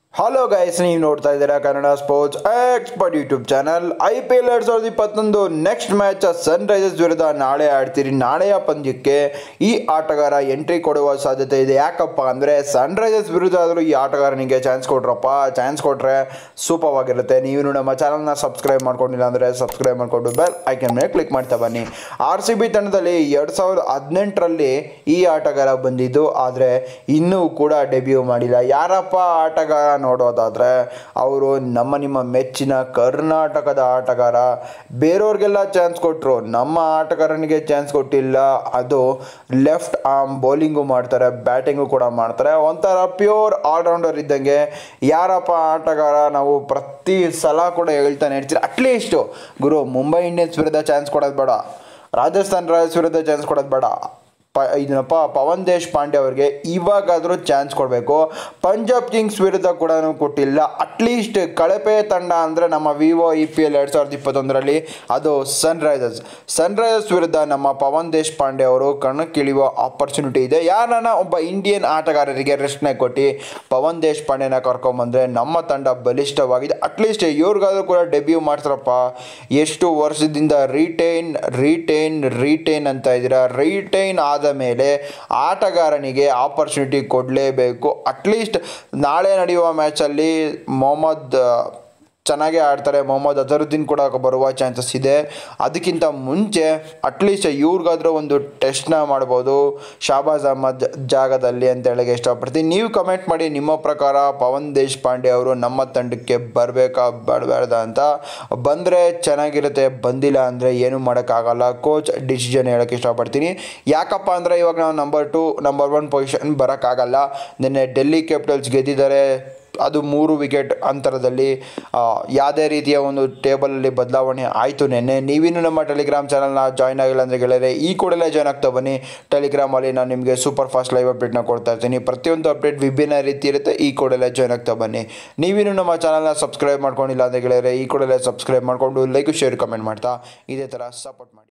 hello guys ನೀವು ನೋಡ್ತಾ ಇದ್ದೀರಾ Kannada sports expert YouTube channel I P L ಎರಡು ಸಾವಿರದ ಇಪ್ಪತ್ತೊಂದು ನೆಕ್ಸ್ಟ್ ಮ್ಯಾಚ್ ಸನ್ ರೈಸರ್ಸ್ ವಿರುದ್ಧ ನಾಳೆ ಆಡ್ತೀರಿ ನಾಳೆಯ ಪಂದ್ಯಕ್ಕೆ ಈ ಆಟಗಾರ ಎಂಟ್ರಿ ಕೊಡುವ ಸಾಧ್ಯತೆ ಇದೆ ಯಾಕಪ್ಪ ಅಂದರೆ ಸನ್ ರೈಸರ್ಸ್ ವಿರುದ್ಧ ಆದರೂ ಈ ಆಟಗಾರನಿಗೆ ಚಾನ್ಸ್ ಕೊಡ್ರಪ್ಪ ಚಾನ್ಸ್ ಕೊಟ್ಟರೆ ಸೂಪರ್ ಆಗಿರುತ್ತೆ ನೀವು ನಮ್ಮ ಚಾನಲ್ನ ಸಬ್ಸ್ಕ್ರೈಬ್ ಮಾಡ್ಕೊಂಡಿಲ್ಲ ಅಂದರೆ ಸಬ್ಸ್ಕ್ರೈಬ್ ಮಾಡಿಕೊಂಡು ಬೆಲ್ ಐಕನ್ ಮೇಲೆ ಕ್ಲಿಕ್ ಮಾಡ್ತಾ ಬನ್ನಿ ಆರ್ ಸಿ ಬಿ ತಂಡದಲ್ಲಿ ಎರಡು ಸಾವಿರದ ಹದಿನೆಂಟರಲ್ಲಿ ಈ ಆಟಗಾರ ಬಂದಿದ್ದು ಆದರೆ ಇನ್ನೂ ಕೂಡ ಡೆಬ್ಯೂ ಮಾಡಿಲ್ಲ ಯಾರಪ್ಪ ಆಟಗಾರ ನೋಡೋದಾದರೆ ಅವರು ನಮ್ಮ ನಿಮ್ಮ ಮೆಚ್ಚಿನ ಕರ್ನಾಟಕದ ಆಟಗಾರ ಬೇರೆಯವ್ರಿಗೆಲ್ಲ ಚಾನ್ಸ್ ಕೊಟ್ಟರು ನಮ್ಮ ಆಟಗಾರನಿಗೆ ಚಾನ್ಸ್ ಕೊಟ್ಟಿಲ್ಲ ಅದು ಲೆಫ್ಟ್ ಆರ್ಮ್ ಬೌಲಿಂಗು ಮಾಡ್ತಾರೆ ಬ್ಯಾಟಿಂಗು ಕೂಡ ಮಾಡ್ತಾರೆ ಒಂಥರ ಪ್ಯೂರ್ ಆಲ್ರೌಂಡರ್ ಇದ್ದಂಗೆ ಯಾರಪ್ಪ ಆಟಗಾರ ನಾವು ಪ್ರತಿ ಸಲ ಕೂಡ ಹೇಳ್ತಾನೆ ಇರ್ತೀರಿ ಅಟ್ಲೀಸ್ಟು ಗುರು ಮುಂಬೈ ಇಂಡಿಯನ್ಸ್ ವಿರುದ್ಧ ಚಾನ್ಸ್ ಕೊಡೋದು ಬೇಡ ರಾಜಸ್ಥಾನ್ ರಾಯಲ್ಸ್ ವಿರುದ್ಧ ಚಾನ್ಸ್ ಕೊಡೋದು ಬೇಡ ಪ ಇದನ್ನಪ್ಪ ಪವನ್ ದೇಶ್ ಪಾಂಡೆ ಅವ್ರಿಗೆ ಇವಾಗಾದರೂ ಚಾನ್ಸ್ ಕೊಡಬೇಕು ಪಂಜಾಬ್ ಕಿಂಗ್ಸ್ ವಿರುದ್ಧ ಕೂಡ ಕೊಟ್ಟಿಲ್ಲ ಅಟ್ಲೀಸ್ಟ್ ಕಳಪೆ ತಂಡ ಅಂದರೆ ನಮ್ಮ ವಿವೋ ಇ ಪಿ ಎಲ್ ಎರಡು ಸಾವಿರದ ಇಪ್ಪತ್ತೊಂದರಲ್ಲಿ ಅದು ಸನ್ ರೈಸರ್ಸ್ ಸನ್ ರೈಸರ್ಸ್ ವಿರುದ್ಧ ನಮ್ಮ ಪವನ್ ದೇಶ್ ಪಾಂಡೆ ಅವರು ಕಣಕ್ಕಿಳಿಯುವ ಆಪರ್ಚುನಿಟಿ ಇದೆ ಯಾರನ್ನ ಒಬ್ಬ ಇಂಡಿಯನ್ ಆಟಗಾರರಿಗೆ ರೆಸ್ಟ್ನ ಕೊಟ್ಟು ಪವನ್ ದೇಶ್ ಪಾಂಡೆನ ಕರ್ಕೊಂಬಂದರೆ ನಮ್ಮ ತಂಡ ಬಲಿಷ್ಠವಾಗಿದೆ ಅಟ್ಲೀಸ್ಟ್ ಇವ್ರಿಗಾದ್ರೂ ಕೂಡ ಡೆಬ್ಯೂ ಮಾಡ್ತಾರಪ್ಪ ಎಷ್ಟು ವರ್ಷದಿಂದ ರಿಟೈನ್ ರಿಟೈನ್ ರಿಟೈನ್ ಅಂತ ಇದ್ದೀರಾ ರಿಟೈನ್ ಆದ ಮೇಲೆ ಆಟಗಾರನಿಗೆ ಆಪರ್ಚುನಿಟಿ ಕೊಡಲೇಬೇಕು ಅಟ್ಲೀಸ್ಟ್ ನಾಳೆ ನಡೆಯುವ ಮ್ಯಾಚಲ್ಲಿ ಮೊಹಮ್ಮದ್ ಚೆನ್ನಾಗೇ ಆಡ್ತಾರೆ ಮೊಹಮ್ಮದ್ ಅಜರುದ್ದೀನ್ ಕೂಡ ಬರುವ ಚಾನ್ಸಸ್ ಇದೆ ಅದಕ್ಕಿಂತ ಮುಂಚೆ ಅಟ್ಲೀಸ್ಟ್ ಇವ್ರಿಗಾದ್ರೂ ಒಂದು ಟೆಸ್ಟ್ನ ಮಾಡ್ಬೋದು ಶಾಬಾಜ್ ಅಹಮದ್ ಜಾಗದಲ್ಲಿ ಅಂತ ಹೇಳಕ್ಕೆ ಇಷ್ಟಪಡ್ತೀನಿ ನೀವು ಕಮೆಂಟ್ ಮಾಡಿ ನಿಮ್ಮ ಪ್ರಕಾರ ಪವನ್ ದೇಶ್ ಪಾಂಡೆ ಅವರು ನಮ್ಮ ತಂಡಕ್ಕೆ ಬರಬೇಕಾ ಬರಬಾರ್ದ ಅಂತ ಬಂದರೆ ಚೆನ್ನಾಗಿರುತ್ತೆ ಬಂದಿಲ್ಲ ಅಂದರೆ ಏನೂ ಮಾಡೋಕ್ಕಾಗಲ್ಲ ಕೋಚ್ ಡಿಸಿಷನ್ ಹೇಳೋಕ್ಕೆ ಇಷ್ಟಪಡ್ತೀನಿ ಯಾಕಪ್ಪ ಅಂದರೆ ಇವಾಗ ನಾವು number two number one position ಬರೋಕ್ಕಾಗಲ್ಲ ನಿನ್ನೆ ಡೆಲ್ಲಿ ಕ್ಯಾಪಿಟಲ್ಸ್ ಗೆದ್ದಿದ್ದಾರೆ ಅದು ಮೂರು ವಿಕೆಟ್ ಅಂತರದಲ್ಲಿ ಆ, ಯಾವುದೇ ರೀತಿಯ ಒಂದು ಟೇಬಲಲ್ಲಿ ಬದಲಾವಣೆ ಆಯಿತು ನೆನ್ನೆ ನೀವಿನ್ನೂ ನಮ್ಮ ಟೆಲಿಗ್ರಾಮ್ ಚಾನಲ್ನ ಜಾಯ್ನ್ ಆಗಿಲ್ಲ ಅಂದರೆ ಗೆಳೆಯರೆ ಈ ಕೂಡಲೇ ಜಾಯ್ನ್ ಆಗ್ತಾ ಬನ್ನಿ ಟೆಲಿಗ್ರಾಮಲ್ಲಿ ನಾನು ನಿಮಗೆ ಸೂಪರ್ ಫಾಸ್ಟ್ ಲೈವ್ ಅಪ್ಡೇಟ್ನ ಕೊಡ್ತಾ ಇರ್ತೀನಿ ಪ್ರತಿಯೊಂದು ಅಪ್ಡೇಟ್ ವಿಭಿನ್ನ ರೀತಿ ಇರುತ್ತೆ ಈ ಕೂಡಲೇ ಜಾಯ್ನ್ ಆಗ್ತಾ ಬನ್ನಿ ನೀವಿನ್ನೂ ನಮ್ಮ ಚಾನಲ್ನ ಸಬ್ಸ್ಕ್ರೈಬ್ ಮಾಡ್ಕೊಂಡಿಲ್ಲ ಅಂದರೆ ಗೆಳೆಯರೆ ಈ ಕೂಡಲೇ ಸಬ್ಸ್ಕ್ರೈಬ್ ಮಾಡಿಕೊಂಡು ಲೈಕ್ ಶೇರ್ ಕಮೆಂಟ್ ಮಾಡ್ತಾ ಇದೇ ಥರ ಸಪೋರ್ಟ್ ಮಾಡಿ